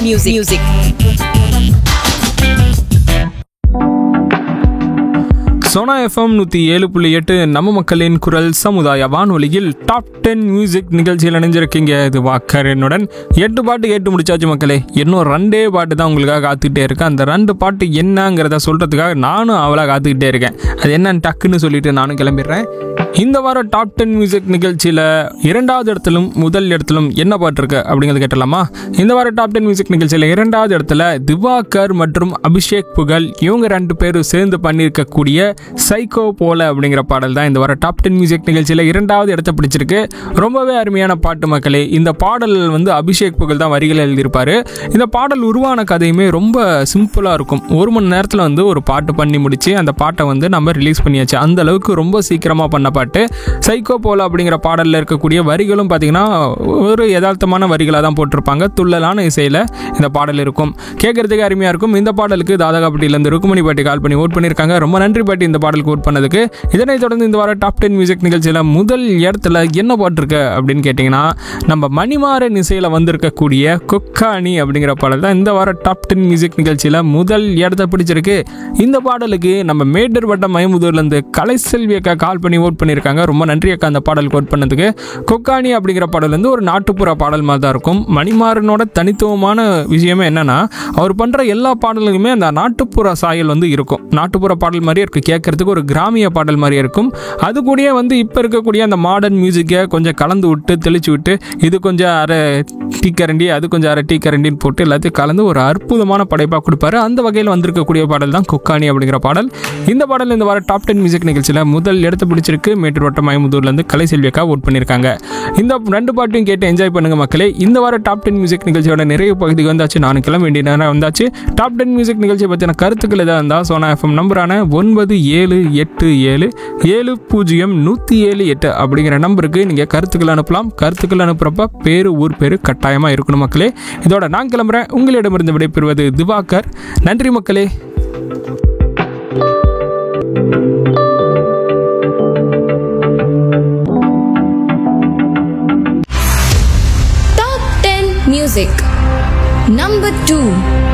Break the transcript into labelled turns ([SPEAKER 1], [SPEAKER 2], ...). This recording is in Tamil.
[SPEAKER 1] music. music.
[SPEAKER 2] சோனா எஃப்எம் நூற்றி ஏழு புள்ளி எட்டு நம்ம மக்களின் குரல் சமுதாய வானொலியில் டாப் டென் மியூசிக் நிகழ்ச்சியில் இணைஞ்சிருக்கீங்க இது வாக்கர் என்னுடன் எட்டு பாட்டு கேட்டு முடிச்சாச்சு மக்களே இன்னும் ரெண்டே பாட்டு தான் உங்களுக்காக காத்துக்கிட்டே இருக்கேன் அந்த ரெண்டு பாட்டு என்னங்கிறத சொல்கிறதுக்காக நானும் அவளாக காத்துக்கிட்டே இருக்கேன் அது என்னன்னு டக்குன்னு சொல்லிட்டு நானும் கிளம்பிடுறேன் இந்த வாரம் டாப் டென் மியூசிக் நிகழ்ச்சியில் இரண்டாவது இடத்திலும் முதல் இடத்திலும் என்ன பாட்டு இருக்கு அப்படிங்கிறது கேட்டலாமா இந்த வாரம் டாப் டென் மியூசிக் நிகழ்ச்சியில் இரண்டாவது இடத்துல திவாகர் மற்றும் அபிஷேக் புகழ் இவங்க ரெண்டு பேரும் சேர்ந்து பண்ணியிருக்கக்கூடிய சைக்கோ போல அப்படிங்கிற பாடல் தான் இந்த வாரம் டாப் டென் மியூசிக் நிகழ்ச்சியில் இரண்டாவது இடத்த பிடிச்சிருக்கு ரொம்பவே அருமையான பாட்டு மக்களே இந்த பாடல் வந்து அபிஷேக் புகழ் தான் வரிகள் எழுதியிருப்பாரு இந்த பாடல் உருவான கதையுமே ரொம்ப சிம்பிளாக இருக்கும் ஒரு மணி நேரத்தில் வந்து ஒரு பாட்டு பண்ணி முடிச்சு அந்த பாட்டை வந்து நம்ம ரிலீஸ் பண்ணியாச்சு அந்த அளவுக்கு ரொம்ப சீக்கிரமாக பண்ண பாட்டு சைக்கோ போல அப்படிங்கிற பாடலில் இருக்கக்கூடிய வரிகளும் பார்த்தீங்கன்னா ஒரு யதார்த்தமான வரிகளாக தான் போட்டிருப்பாங்க துள்ளலான இசையில் இந்த பாடல் இருக்கும் கேட்கறதுக்கு அருமையாக இருக்கும் இந்த பாடலுக்கு தாதகாப்பட்டியிலேருந்து ருக்குமணி பாட்டி கால் பண்ணி ஓட் பண்ணியிருக்காங்க ரொம்ப நன்றி பாட்டி இந்த பாடலுக்கு ஓட் பண்ணதுக்கு இதனைத் தொடர்ந்து இந்த வாரம் டாப் டென் மியூசிக் நிகழ்ச்சியில் முதல் இடத்துல என்ன பாட்டு இருக்கு அப்படின்னு கேட்டிங்கன்னா நம்ம மணிமாறன் இசையில் வந்திருக்கக்கூடிய கொக்காணி அப்படிங்கிற பாடல் தான் இந்த வாரம் டாப் டென் மியூசிக் நிகழ்ச்சியில் முதல் இடத்த பிடிச்சிருக்கு இந்த பாடலுக்கு நம்ம மேட்டர் வட்டம் மயமுதூர்லேருந்து கலைசெல்வி அக்கா கால் பண்ணி ஓட் பண்ணியிருக்காங்க ரொம்ப நன்றி அக்கா அந்த பாடலுக்கு ஓட் பண்ணதுக்கு கொக்காணி அப்படிங்கிற பாடல் வந்து ஒரு நாட்டுப்புற பாடல் மாதிரி தான் இருக்கும் மணிமாறனோட தனித்துவமான விஷயமே என்னன்னா அவர் பண்ணுற எல்லா பாடலுக்குமே அந்த நாட்டுப்புற சாயல் வந்து இருக்கும் நாட்டுப்புற பாடல் மாதிரியே இருக்கும் கேட்கறதுக்கு ஒரு கிராமிய பாடல் மாதிரியே இருக்கும் அது கூடயே வந்து இப்போ இருக்கக்கூடிய அந்த மாடர்ன் மியூசிக்கை கொஞ்சம் கலந்து விட்டு தெளிச்சு விட்டு இது கொஞ்சம் அரை டீ கரண்டி அது கொஞ்சம் அரை டீ கரண்டின்னு போட்டு எல்லாத்தையும் கலந்து ஒரு அற்புதமான படைப்பாக கொடுப்பாரு அந்த வகையில் வந்திருக்கக்கூடிய பாடல் தான் கொக்காணி அப்படிங்கிற பாடல் இந்த பாடல் இந்த வார டாப் டென் மியூசிக் நிகழ்ச்சியில் முதல் இடத்த பிடிச்சிருக்கு மேட்டூர் வட்டம் மயமுதூர்லேருந்து கலை செல்வியக்கா ஓட் பண்ணியிருக்காங்க இந்த ரெண்டு பாட்டையும் கேட்டு என்ஜாய் பண்ணுங்க மக்களே இந்த வார டாப் டென் மியூசிக் நிகழ்ச்சியோட நிறைய பகுதிக்கு வந்தாச்சு நானும் கிளம்ப வேண்டிய நேரம் வந்தாச்சு டாப் டென் மியூசிக் நிகழ்ச்சியை பற்றின கருத்துக்கள் எதாவது இருந்தால் சோனா எஃப்எம் நம்பரான ஒன்பது ஏழு எட்டு ஏழு ஏழு பூஜ்ஜியம் நூற்றி ஏழு எட்டு அப்படிங்கிற நம்பருக்கு நீங்கள் கருத்துக்கள் அனுப்பலாம் கருத்துக்கள் அனுப்புகிறப்ப பேர் ஊர் பேர் கட்டாயமாக இருக்கணும் மக்களே இதோட நான் கிளம்புறேன் உங்களிடமிருந்து விடைபெறுவது திவாகர் நன்றி மக்களே
[SPEAKER 3] Top 10 Music Number 2